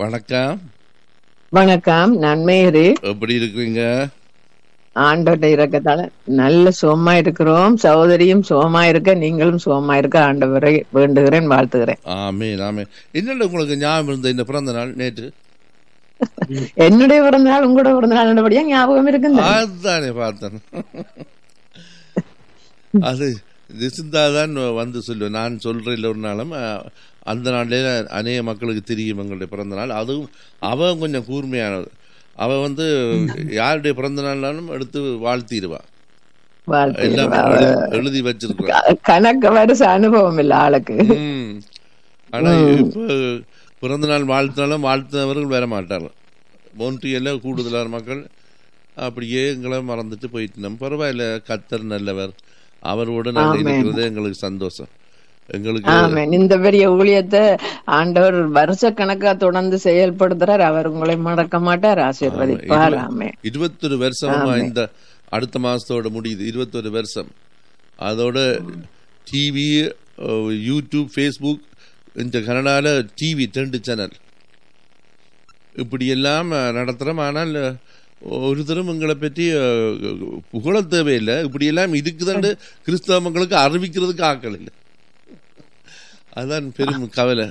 வணக்கம் வணக்கம் நான் மேரி எப்படி இருக்கிறீங்க ஆண்டோட்ட இறக்கத்தால நல்ல சுகமா இருக்கிறோம் சகோதரியும் சுகமா இருக்க நீங்களும் சுகமா இருக்க ஆண்டவரை வேண்டுகிறேன் வாழ்த்துகிறேன் ஆமே ஆமே என்னென்ன உங்களுக்கு ஞாபகம் இருந்த இந்த பிறந்த நாள் நேற்று என்னுடைய பிறந்த நாள் உங்களோட பிறந்த நாள் நல்லபடியா ஞாபகம் இருக்குங்க அதுதானே பார்த்தேன் அது நிசிந்தா தான் வந்து சொல்லுவேன் நான் சொல்றேன் ஒரு நாளும் அஹ், அந்த நாள்ல அநேக மக்களுக்கு தெரியும் எங்களுடைய பிறந்த நாள் அதுவும் அவன் கொஞ்சம் கூர்மையானது அவ வந்து யாருடைய பிறந்த நாள்னாலும் எடுத்து வாழ்த்திடுவா எல்லாம் வாழ்த்து எழு- எழுதி வச்சிருக்கா கணக்கு வருஷ அனுபவம் இல்ல ஆளுக்கு ம். ஆனா இப்ப பிறந்த நாள் வாழ்த்தினாலும் வாழ்த்தினவர்கள் வர மாட்டார்கள் மோன்ட்ரியல்ல கூடுதலான மக்கள் அப்படியே எங்களை மறந்துட்டு போயிட்டோம் பரவாயில்ல கத்தர் நல்லவர் அவரோட நாங்கள் ஆமென். இருக்கிறது எங்களுக்கு சந்தோஷம் எங்களுக்கு ஆமென் இந்த பெரிய ஊழியத்தை ஆண்டவர் வருஷ கணக்கா தொடர்ந்து செயல்படுத்துறார் அவர் உங்களை மறக்க மாட்டார் ஆசீர்வதிப்பார் ஆமே இருபத்தொரு வருஷமா இந்த அடுத்த மாசத்தோட முடியுது இருபத்தொரு வருஷம் அதோட டிவி யூடியூப் ஃபேஸ்புக் இந்த கனடால டிவி ரெண்டு சேனல் இப்படி எல்லாம் அஹ், நடத்துறோம் ஆனால் அஹ், ஒருத்தரும் எங்களை பற்றி அஹ், புகழ தேவையில்லை இப்படி எல்லாம் இருக்குதுண்டு கிறிஸ்தவ மக்களுக்கு அறிவிக்கிறதுக்கு ஆக்கள் இல்லை அதான் பெரும் கவலை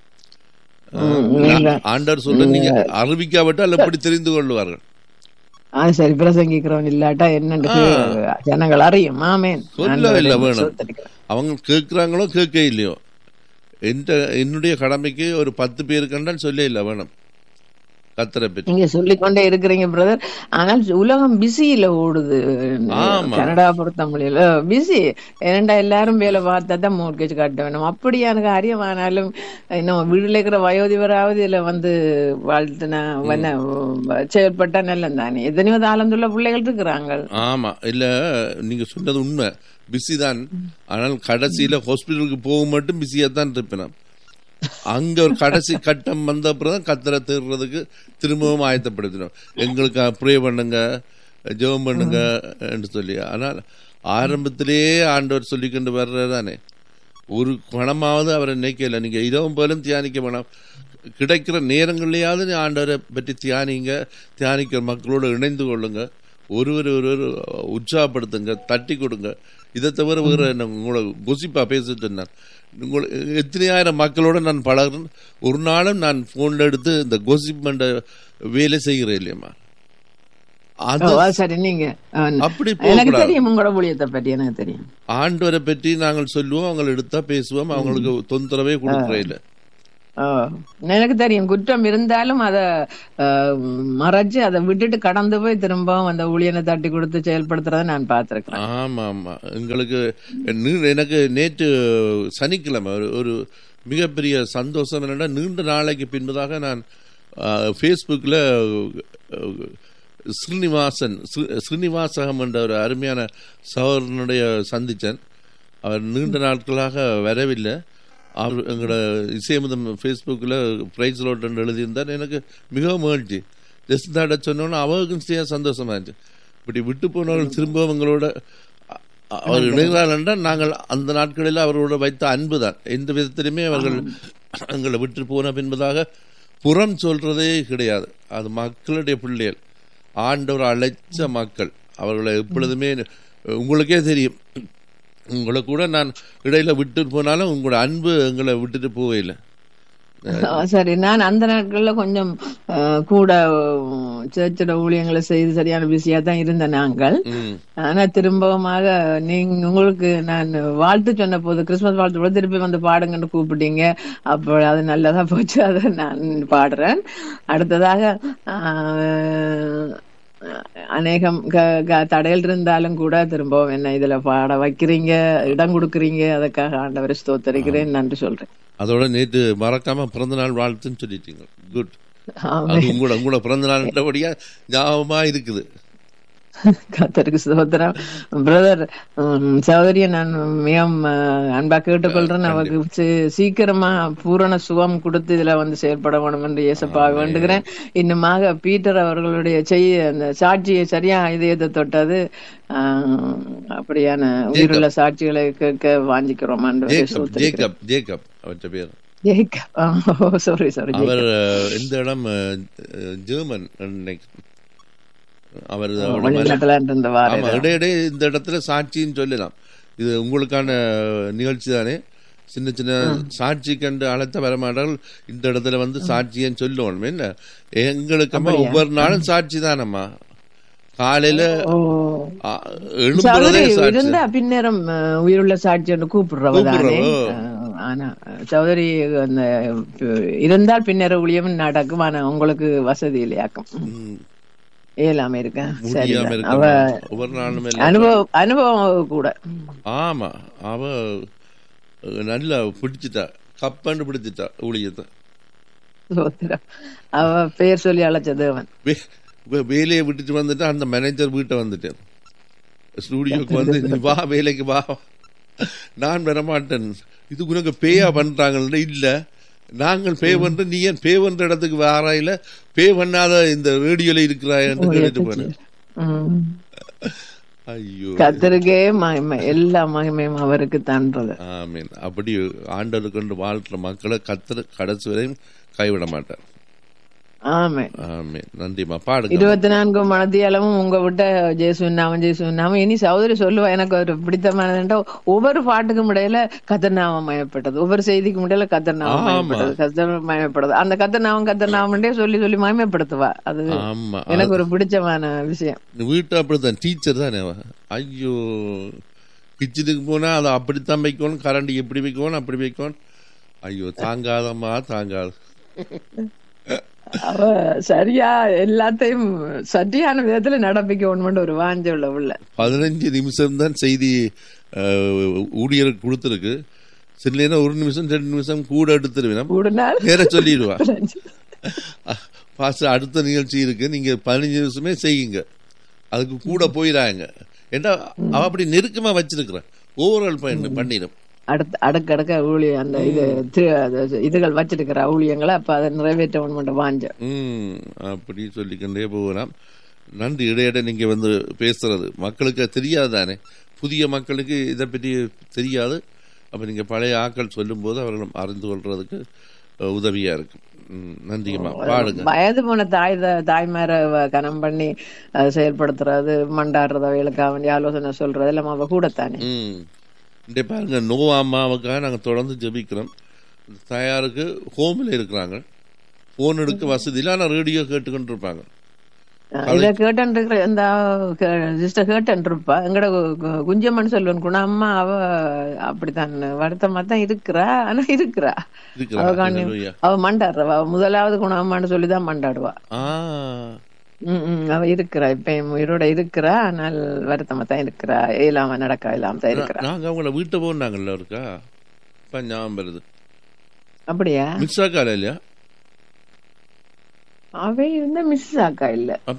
ம், நீங்க ஆண்டவர் சொல்ல நீங்க அறிவிக்காவிட்டால் எப்படி தெரிந்து கொள்வார்கள் ஆ சரி பிரசங்கிக்கிறவன் இல்லாட்டா என்னன்னு ஜனங்கள் அறியும் ஆமேன் சொல்ல இல்ல வேணும் அவங்க கேட்குறாங்களோ கேட்க இல்லையோ எந்த என்னுடைய கடமைக்கு ஒரு பத்து பேர் கண்டால் சொல்ல இல்லை வேணும் கத்தரை பற்றி நீங்க சொல்லிக்கொண்டே இருக்கிறீங்க பிரதர் ஆனால் உலகம் பிஸியில ஓடுது ஆமா. கனடா பொறுத்த முடியல பிஸி ஏனண்டா எல்லாரும் வேலை பார்த்தா தான் மோர்கேஜ் கட்ட வேணும் அப்படியான காரியம் ஆனாலும் இன்னும் வீடுல இருக்கிற வயோதிபராவது இதுல வந்து வாழ்த்துனா வன செயல்பட்டா நல்லம் தானே எத்தனையோ தாளந்துள்ள பிள்ளைகள் இருக்கிறாங்க ஆமா இல்ல நீங்க சொன்னது உண்மை பிஸி தான் ஆனால் கடைசியில ஹாஸ்பிட்டலுக்கு போக மட்டும் பிஸியா தான் இருப்பேன் அங்க ஒரு கடைசி கட்டம் வந்த அப்புறம் தான் கத்தரை தேடுறதுக்கு திரும்பவும் ஆயத்தப்படுத்தணும் எங்களுக்கு ப்ரே பண்ணுங்க ஜெபம் பண்ணுங்க என்று சொல்லி ஆனால் ஆரம்பத்திலேயே ஆண்டவர் சொல்லிக்கொண்டு வர்றதானே ஒரு கணமாவது அவரை நினைக்கல நீங்க இரவும் போலும் தியானிக்க வேணாம் கிடைக்கிற நேரங்கள்லயாவது நீ ஆண்டவரை பற்றி தியானிங்க தியானிக்கிற மக்களோடு இணைந்து கொள்ளுங்க ஒருவர் ஒருவர் உற்சாகப்படுத்துங்க தட்டி கொடுங்க இதை தவிர வேற என்ன உங்களை குசிப்பா பேசிட்டு நான் உங்களை எத்தனையாயிரம் மக்களோட நான் பழகிறேன் ஒரு நாளும் நான் போன்ல எடுத்து இந்த கோசிப்மெண்ட வேலை செய்கிறேன் இல்லையம்மா அது ஓ, சரி நீங்க ஆ, அப்படி எனக்கு போகக்கூடாது தெரியும் உங்களோட ஊழியத்தை பற்றி எனக்கு தெரியும் ஆண்டவரை பற்றி நாங்கள் சொல்லுவோம் அவங்களை எடுத்தா பேசுவோம் அவங்களுக்கு தொந்தரவே கொடுக்குறே இல்லை ஓ, எனக்கு தெரியும் குற்றம் இருந்தாலும் அத அஹ், மறைச்சு அதை விட்டுட்டு கடந்து போய் திரும்பவும் அந்த ஊழியனை தட்டி கொடுத்து செயல்படுத்துறத நான் பார்த்திருக்கிறேன் ஆமா ஆமா எங்களுக்கு நீ- எனக்கு நேற்று சனிக்கிழமை ஒரு ஒரு மிகப்பெரிய சந்தோஷம் என்னன்னா நீண்ட நாளைக்கு பின்பதாக நான் ஃபேஸ்புக்கில் ஸ்ரீனிவாசன் ஸ்ரீ- ஸ்ரீனிவாசகம் என்ற ஒரு அருமையான சகோதரனுடைய சந்தித்தேன் அவர் நீண்ட நாட்களாக வரவில்லை அவர் எங்களோட இசையமுதம் ஃபேஸ்புக்கில் ப்ரைஸ் ரோட் எழுதியிருந்தார் எனக்கு மிகவும் மகிழ்ச்சி ஜெஸ்தாட சொன்னோன்னு அவருக்கும் செய்ய சந்தோஷமா இருந்துச்சு இப்படி விட்டு போனவர்கள் திரும்ப எங்களோட அ- அவர் இணைகிறார் என்றால் நாங்கள் அந்த நாட்களில் அவர்களோட வைத்த அன்பு தான் எந்த விதத்திலுமே அவர்கள் எங்களை விட்டு போன பின்பதாக புறம் சொல்றதே கிடையாது அது மக்களுடைய பிள்ளைகள் ஆண்டவர் அழைச்ச மக்கள் அவர்களை எப்பொழுதுமே உங்களுக்கே தெரியும் உங்களை கூட நான் இடையில விட்டு போனாலும் உங்களோட அன்பு எங்களை விட்டுட்டு போகல ஆ, சரி நான் அந்த நாட்கள்ல கொஞ்சம் அஹ், கூட சேர்ச்சோட ஊழியங்களை செய்து சரியான பிஸியா தான் இருந்த நாங்கள் ம் ஆனா திரும்பவுமாக நீங்க உங்களுக்கு நான் வாழ்த்து சொன்ன போது கிறிஸ்துமஸ் வாழ்த்து கூட திருப்பி வந்து பாடுங்கன்னு கூப்பிட்டீங்க அப்போ அது நல்லதா போச்சு அதை நான் பாடுறேன் அடுத்ததாக ஆஹ், அநேகம் க- க- தடைகள் இருந்தாலும் கூட திரும்பவும் என்ன இதுல பாட வைக்கிறீங்க இடம் கொடுக்குறீங்க அதுக்காக ஆண்டவரை ஸ்தோத்தரிக்கிறேன் நன்றி சொல்றேன் அதோட நேற்று மறக்காம பிறந்த நாள் வாழ்த்துன்னு சொல்லிட்டீங்க குட் ஆமென். அது உங்களோட உங்களோட பிறந்த நாள்ன்றபடியா ஞாபகமா இருக்குது கத்தருக்கு சுதந்திரம் பிரதர் சகோதரியை நான் மிகவும் அஹ், அன்பா கேட்டுக்கொள்றேன் அவருக்கு சி- சீக்கிரமா பூரண சுகம் கொடுத்து இதுல வந்து செயல்பட வேணும் என்று இயேசப்பா வேண்டுகிறேன் இன்னுமாக பீட்டர் அவர்களுடைய செய்ய அந்த சாட்சியை சரியா இதயத்தை தொட்டது ஆஹ், அப்படியான உயிருள்ள சாட்சிகளை கேட்க வாஞ்சிக்கிறோம் ஆண்டவரே ஜேக்கப் ஸ்தோத்திரிக்கிறேன். ஜேக்கப் ஜேக்கப் அவற்ற பேர் ஜேக்கப் சாரி சாரி அவர் அஹ், இந்த இடம் அஹ், அஹ், ஜெர்மன் நினைக்கிறேன். அவர் அவரோட மனை- வெளிநாட்டுல இருந்த வார ஆமா இடையிடையே இந்த இடத்துல சாட்சின்னு சொல்லலாம் இது உங்களுக்கான நிகழ்ச்சி தானே சின்ன சின்ன சாட்சி கண்டு அழைத்த வரமாட்டார்கள் இந்த இடத்துல வந்து சாட்சியன்னு சொல்லணும் என்ன எங்களுக்கம்மா ஒவ்வொரு நாளும் சாட்சி தானம்மா காலையில ஓ ஆ, எழும்புறதே சகோதரி சாட்சி இருந்தா பின்னேரம் அஹ், உயிருள்ள சாட்சி ஒன்று கூப்பிடுறவ தானே கூப்பிடுறவோ. அஹ், ஆனா சகோதரி அந்த அஹ், இருந்தால் பின்னர ஊழியம் நடக்கும் ஆனா உங்களுக்கு வசதி இல்லையாக்கும் ம், இயலாம இருக்க சரி முடியாம அவ இருக்க ஒவ்வொரு நாளும் எல்லாம் அனுபவம் அனுபவம் கூட ஆமா அவ அஹ், நல்லா பிடிச்சிட்டா கப்பண்டு பிடிச்சிட்டா ஊழியத்தை சோத்திரம் அவ பெயர் சொல்லி அழைச்ச தேவன் வே- வே- வேலையை விட்டுட்டு வந்துட்டு அந்த மேனேஜர் வீட்டை வந்துட்டேன் ஸ்டூடியோக்கு வந்து நீ வா வேலைக்கு வா நான் வரமாட்டேன் இது உனக்கு பேயா பண்றாங்கல்ல இல்ல நாங்கள் பே பண்ற நீ ஏன் பே பண்ற இடத்துக்கு வாராயில பே பண்ணாத இந்த ரேடியோல இருக்கிறாயன்னு கேட்டுட்டு போனேன் உம். ஐயோ கத்தருக்கே மகிமை எல்லா மகிமையும் அவருக்கு தன்றது ஆமீன் அப்படி ஆண்டவர் கொண்டு வாழ்ற மக்களை கத்தர் கடைசி வரையும் கைவிட மாட்டார் ஆமே ஆமீன் நன்றிம்மா பாடுங்க இருபத்தி நான்கு மனதியாலமும் உங்க விட்ட ஜேசுவின் நாமம் ஜேசுவின் நாமம் இனி சகோதரி சொல்லுவா எனக்கு ஒரு பிடித்தமானதுண்டா ஒவ்வொரு பாட்டுக்கும் இடையில கத்தர்நாமம் மயப்பட்டது ஒவ்வொரு செய்திக்கும் இடையில கத்தர்நாமம் ஆமா. மயப்பட்டது கத்தர் மயப்பட்டது அந்த கத்தர்நாமம் கத்தர்நாமண்டே சொல்லி சொல்லி மயமப்படுத்துவா அது ஆமா எனக்கு ஒரு பிடிச்சமான விஷயம் வீட்டு அப்படித்தான் டீச்சர் தானே அவ ஐயோ கிச்சனுக்கு போனா அதை அப்படித்தான் வைக்கணும் கரண்ட் எப்படி வைக்கணும் அப்படி வைக்கணும் ஐயோ தாங்காதம்மா தாங்காது அவ சரியா எல்லாத்தையும் சரியான விதத்துல நடப்பிக்கணும்னு ஒரு வாஞ்ச உள்ள உள்ள பதினஞ்சு நிமிஷம் தான் செய்தி அஹ், ஊழியருக்கு கொடுத்துருக்கு சில நேரம் ஒரு நிமிஷம் ரெண்டு நிமிஷம் கூட எடுத்துருவேன் கூடுனால் நேர சொல்லிடுவா பாஸ்டர் அடுத்த நிகழ்ச்சி இருக்கு நீங்க பதினஞ்சு நிமிஷமே செய்யுங்க அதுக்கு கூட போயிடாங்க ஏன்னா அவ அப்படி நெருக்கமா வச்சிருக்கிறேன் ஓவரால் பண்ணி பண்ணிடும் அடுத்த அடுக்கடுக்க ஊழிய அந்த இது தி- அது இதுகள் வச்சிருக்கிற ஊழியங்களை அப்ப அதை நிறைவேற்ற ஒன்று வாஞ்ச ம் அப்படி சொல்லிக்கொண்டே போகலாம் நன்றி இடையிட நீங்க வந்து பேசுறது மக்களுக்கு தெரியாது தானே புதிய மக்களுக்கு இதை பற்றி தெரியாது அப்ப நீங்க பழைய ஆக்கள் சொல்லும்போது அவர்களும் அறிந்து கொள்றதுக்கு அஹ், உதவியா இருக்கும் ம், நன்றிங்கம்மா பாடுங்க வயது போன தாய் த- தாய்மார அவ கனம் பண்ணி அதை செயல்படுத்துறது மண்டாடுறது அவைகளுக்கு வேண்டிய ஆலோசனை சொல்றது எல்லாம் அவ கூடத்தானே ம் இந்த பாருங்க நோ அம்மாவுக்காக நாங்க தொடர்ந்து ஜெபிக்கிறோம் தயாருக்கு ஹோமில் இருக்கிறாங்க போன் எடுக்க வசதி இல்லை ஆனால் ரேடியோ கேட்டுக்கொண்டு இருப்பாங்க இத கேட்டன் இருக்கிற இந்த சிஸ்டர் கேட்டன் இருப்பா எங்கட கு- கு- குஞ்சம்மன் சொல்லுவன் குண அம்மா அவ அப்படித்தான் வருத்தமா தான் இருக்கிறா ஆனா இருக்கிறா அவ இருக்கிறாங்க காணி Hallelujah. அவ மண்டாடுறவா அவ முதலாவது குண அம்மான்னு சொல்லிதான் மண்டாடுவா ஆ ம், ம், அவ இருக்கிறா இப்ப என் உயிரோட இருக்கிறா ஆனால் வருத்தமா தான் இருக்கிறா இயலாம நடக்க இல்லாம தான் இருக்கிறா நாங்க அவங்கள வீட்டை போனாங்கல்ல இருக்கா இப்ப ஞாபகம் வருது அப்படியா மிஸ் ஆக்கால இல்லையா அவை வந்து மிஸ் ஆக்கா இல்ல அப்ப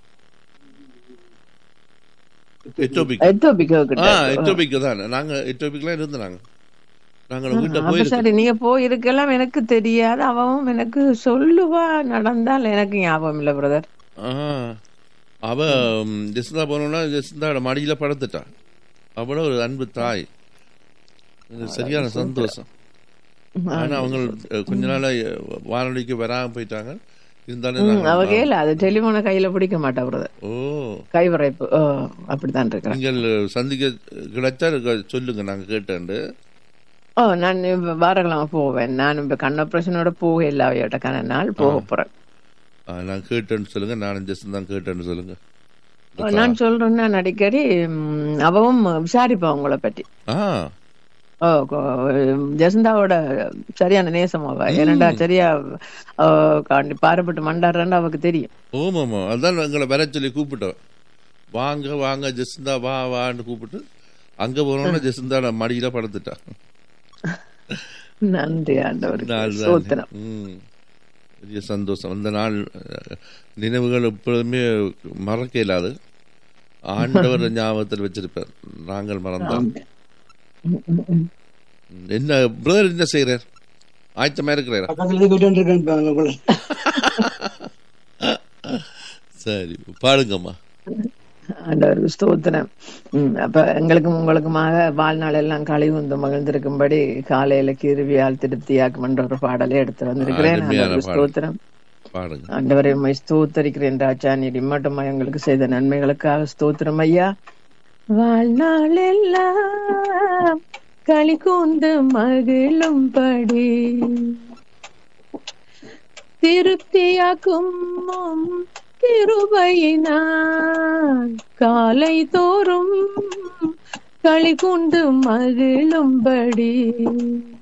எட்டோபிக் எத்தோபிக்கோ ஆ கிட்ட எட்டோபிக் தான் நாங்க எட்டோபிக்லாம் இருந்தாங்க நாங்க வீட்டை அப்ப போயிருக்கோம் சரி நீங்க போயிருக்கலாம் எனக்கு தெரியாது அவவும் எனக்கு சொல்லுவா நடந்தால் எனக்கு ஞாபகம் இல்ல பிரதர் ஆ அவ ம், ஜெசிந்தா போனோம்னா ஜெசிந்தாவோட மடியில படுத்துட்டா அவ்வளோ ஒரு அன்பு தாய் எனக்கு சரியான சந்தோஷம் ஆனா அவங்க அஹ், கொஞ்ச நாளா அஹ், வானொலிக்கு வராம போயிட்டாங்க இருந்தாலும் ம், நாங்க- அவ கேள அது டெலிபோனை கையில பிடிக்க மாட்டா பிரதர் ஓ கைவரைப்பு ஓ, அப்படித்தான் இருக்கிறேன் நீங்கள் சந்திக்க கிடைச்சா இருக்க- சொல்லுங்க நாங்க கேட்டேன்டு ஓ நான் இப்ப வாரக்கிழமை போவேன் நான் இப்ப கண் ஆபரேஷனோட போக இல்லை அவையோட கண்ண நாள் போக போறேன் ஆ, நான் கேட்டேன்னு சொல்லுங்க நானும் ஜெஸ்ட் தான் கேட்டேன்னு சொல்லுங்க ஓ, நான் சொல்றேன் நான் அடிக்கடி ம், அவவும் விசாரிப்பா உங்களை பற்றி ஆ ஓ கொ- ஜெசந்தாவோட சரியான நேசம் அவ ஏனண்டா சரியா அவ காண்டி பாரப்பட்டு மண்டாடுறான்னு அவக்கு தெரியும் ஓமாமா அதான் எங்களை வர சொல்லி கூப்பிட்டோம் வாங்க வாங்க ஜெசிந்தா வா வான்னு கூப்பிட்டு அங்க போனோம்னா ஜெசிந்தா மடியில படுத்துட்டா நன்றி ஆண்டவருக்கு நாள் தானே. சோத்திரம் ம். பெரிய சந்தோஷம் அந்த நாள் அஹ், நினைவுகள் எப்பொழுதுமே மறக்க இயலாது ஆண்டவர் ஞாபகத்தில் வச்சிருப்பார் நாங்கள் மறந்தோம் ம், ம், ம். என்ன பிரதர் என்ன செய்யறார் ஆயத்தமா இருக்கிறாரா பக்கத்துல இருந்து கூட்டிட்டு இருக்கேன் போல சரி பாடுங்கம்மா ஆண்டவருக்கு ஸ்தோத்திரம் உம் அப்ப எங்களுக்கும் உங்களுக்குமாக வாழ்நாள் எல்லாம் கழிவுந்து மகிழ்ந்திருக்கும்படி காலையில கிருவியால் திருப்தியாக்கும் என்ற ஒரு பாடலை எடுத்து வந்திருக்கிறேன் அருமையான ஆண்டவருக்கு பாடல். ஸ்தோத்திரம் பாடுங்க ஆண்டவரை உம்மை ஸ்தோத்தரிக்கிறேன் ராஜா நீர் இம்மட்டுமா எங்களுக்கு செய்த நன்மைகளுக்காக ஸ்தோத்திரம் ஐயா வாழ்நாள் எல்லாம் களி கூந்து மகிழும்படி திருப்தியாக்கும் உம் கிருபையினால் காலை தோறும் களி கூண்டு மகிழும்படி